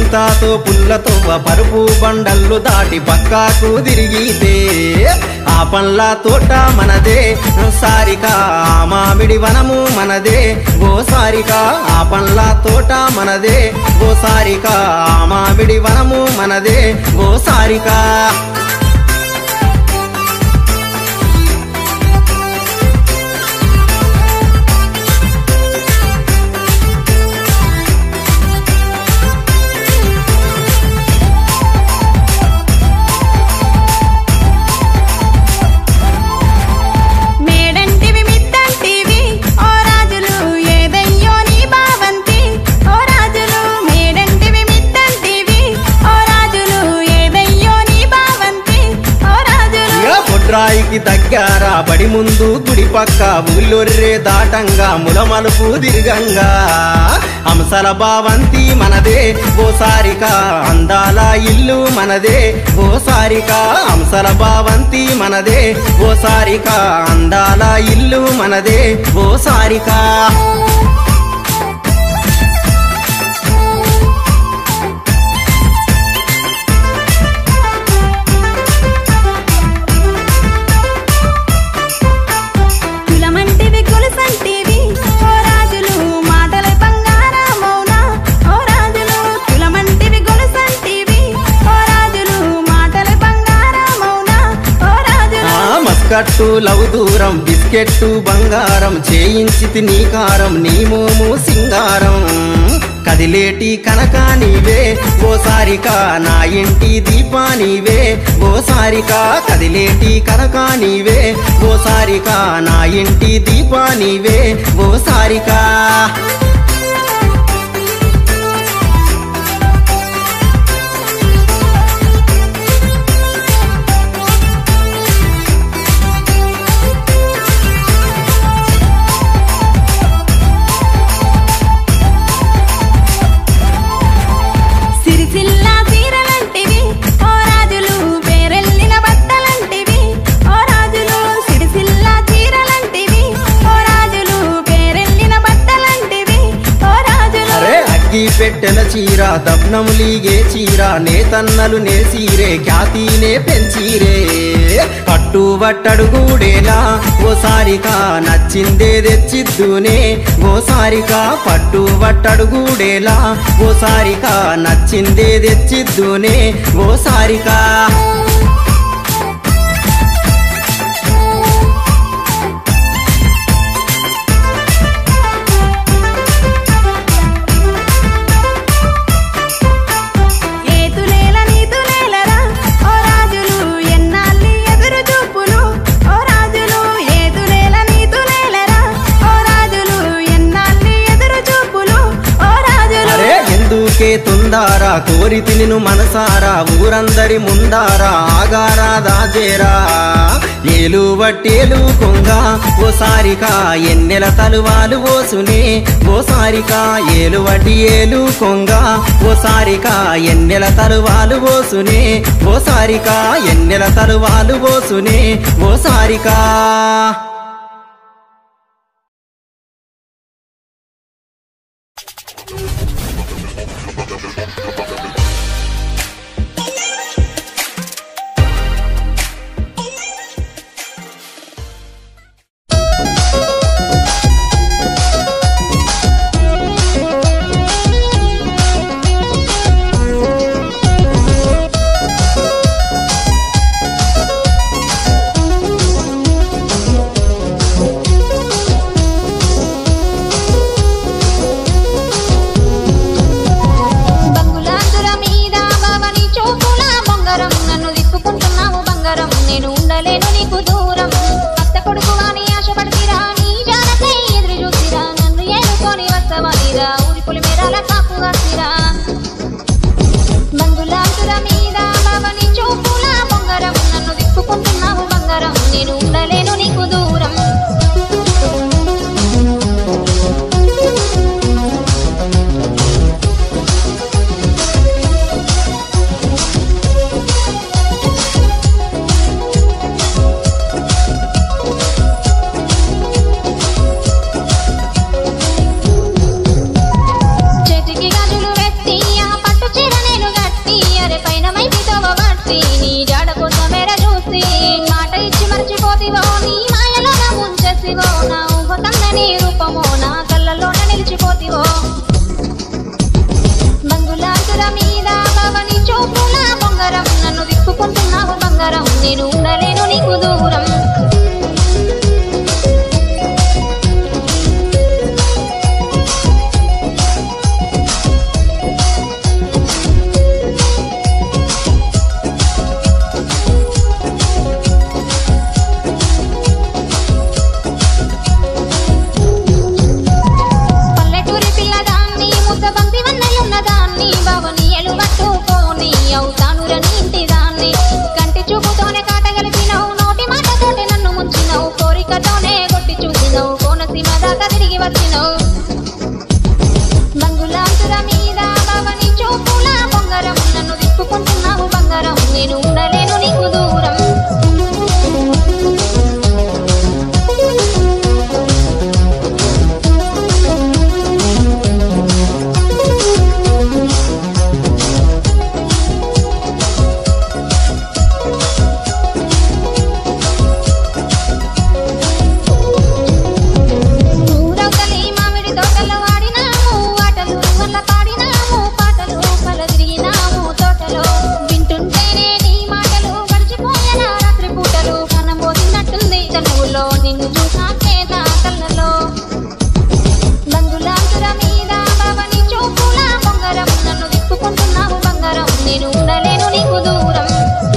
చింతాతో పుల్లతో పరుపు బండల్లు దాటి పక్కాకు తిరిగితే ఆ పండ్ల తోట మనదే సారిక ఆ మామిడి వనము మనదే ఓ సారిక ఆ పండ్ల తోట మనదే ఓ సారిక ఆ మామిడి వనము మనదే ఓ సారిక మేడంటివి మిద్దంటివి ఓ రాజులు ఏదయ్యో నీ బావంతి ఓ రాజులు మేడంటివి మిద్దంటివి ఓ రాజులు ఏదయ్యో నీ బావంతి ఓ రాజులు ఇక బొడ్రాయికి దగ్గర బడి ముందు గుడి పక్క ఊళ్ళొర్రే దాటంగా ములమలుపు దిర్గంగా హంసల భావంతి మనదే ఓ సారిక అందాల ఇల్లు మనదే ఓ సారిక హంసల భావంతి మనదే ఓ సారిక అందాల ఇల్లు మనదే ఓ సారిక కులమంటివి కులసంటివి ఓ రాజులు మాటల బంగారమౌనా ఓ రాజులు కులమంటివి కులసంటివి ఓ రాజులు మాటల బంగారమౌనా ఓ రాజులు ఆ మస్కట్టు లవ్ దూరం బిస్కెట్టు బంగారం చేయించితి నీ కారం నీ మోము సింగారం కదిలేటి కనక నీవే ఓ సారిక నా ఇంటి దీపా నీవే ఓ సారిక కదిలేటి కనక నీవే ఓ సారిక నా ఇంటి దీపా నీవే ఓ సారిక సిరిసిల్ల చీరలంటివి ఓ రాజులు పేరెళ్ళిన బట్టలంటివి ఓ రాజులు సిరిసిల్ల చీరలంటివి ఓ రాజులు పేరెళ్ళిన బట్టలంటివి ఓ రాజులు అరే అగ్గి పెట్టెల చీర దప్నం లీగే చీర నేతన్నలు నేసీరే ఖ్యాతినే పెంచీరే పట్టు వట్టడుగూడేలా ఓ సారిక నచ్చిందే తెచ్చిద్దునే ఓ సారిక పట్టు వట్టడుగూడేలా ఓ సారిక నచ్చిందే తెచ్చిద్దునే ఓ సారిక ఏతులేల నీతులేలరా ఓ రాజులు ఎన్నాళ్ళి ఎదురు చూపులు ఓ రాజులు ఏతులేల నీతులేలరా ఓ రాజులు ఎన్నాళ్ళి ఎదురు చూపులు ఓ రాజులు అరే ఎందుకే తుందారా కోరి తినిను మనసారా ఊరందరి ముందారా ఆగారా దాజేరా ఏలు వట్టేలు కొంగ ఓ సారిక ఎన్నెల తలువాలు ఓసునే ఓ సారిక ఏలు వట్టి ఏలు కొంగ ఓ సారిక ఎన్నెల తలువాలు ఓసునే ఓ సారిక ఎన్నెల తలువాలు ఓసునే ఓ సారిక బంగులాంతుల మీద బావని చూపుల బొంగరం నన్ను దిప్పుకుంటున్నావు బంగారం నేను ఉండలేను నీకు దూరం అత్త కొడుకు అని ఆశపడితిరా నీ జానకై ఎదురు చూసిరా నన్ను ఏలుకొని వస్తవనిరా ఊరి పులి మేరాల కాపు కాసిరా బంగులాంతుల మీద బావని చూపుల బొంగరం నన్ను దిప్పుకుంటున్నావు బంగారం నేను ఉండలేను నీకు దూరం చేతికి గాజులు వెత్తి ఆ పట్టు చీర దిగి వచ్చినవు బంగులాసుర మీద భవని చూపుల బొంగరం నన్ను తిప్పుకుంటున్నావు బంగారం నేను ఉండలేను నీకు దూరం ఊరవతలి మామిడి తోటలో ఆడినాము ఆటలు వల్ల పాడినాము పాటలు కల తిరిగినాము తోటలో వింటుంటేనే నీ మాటలు గడిచిపోయిన రాత్రి పూటలు కనబోతున్నట్టుంది చనువులో నిన్ను చూసాకే నా కళ్ళలో బంధులాసుర మీద భవని చూపుల బొంగరం నన్ను తిప్పుకుంటున్నావు బంగారం నేను ఉండలేను నీకు దూరం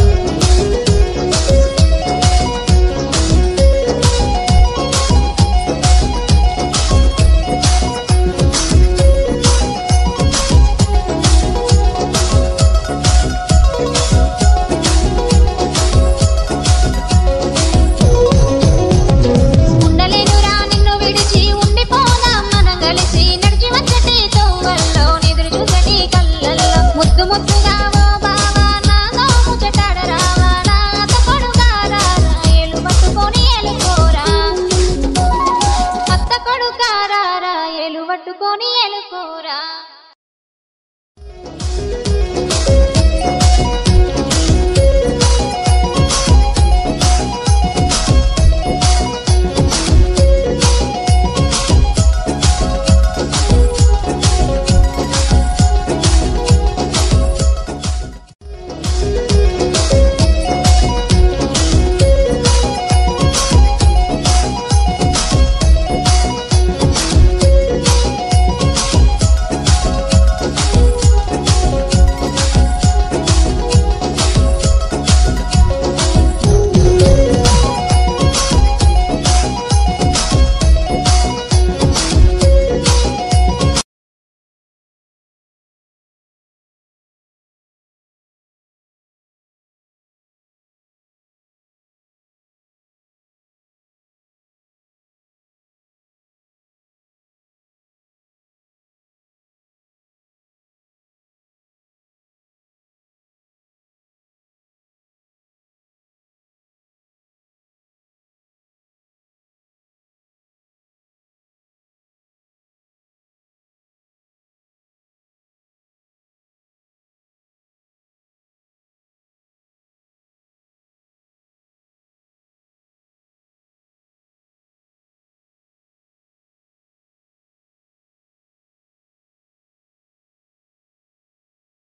ఉండలేనురా నిన్ను విడిచి ఉండిపోదాం మనం కలిసి నడిచి వచ్చటి తోవల్లో నిదురు చూసటి కళ్ళల్లో ముద్దు ముద్దుగా ఓ బావా నాతో ముచ్చటాడ రావా నా అత్త కొడుకారా ఏలు పట్టుకొని ఎలుకోరా అత్త కొడుకారా ఏలు పట్టుకొని ఎలుకోరా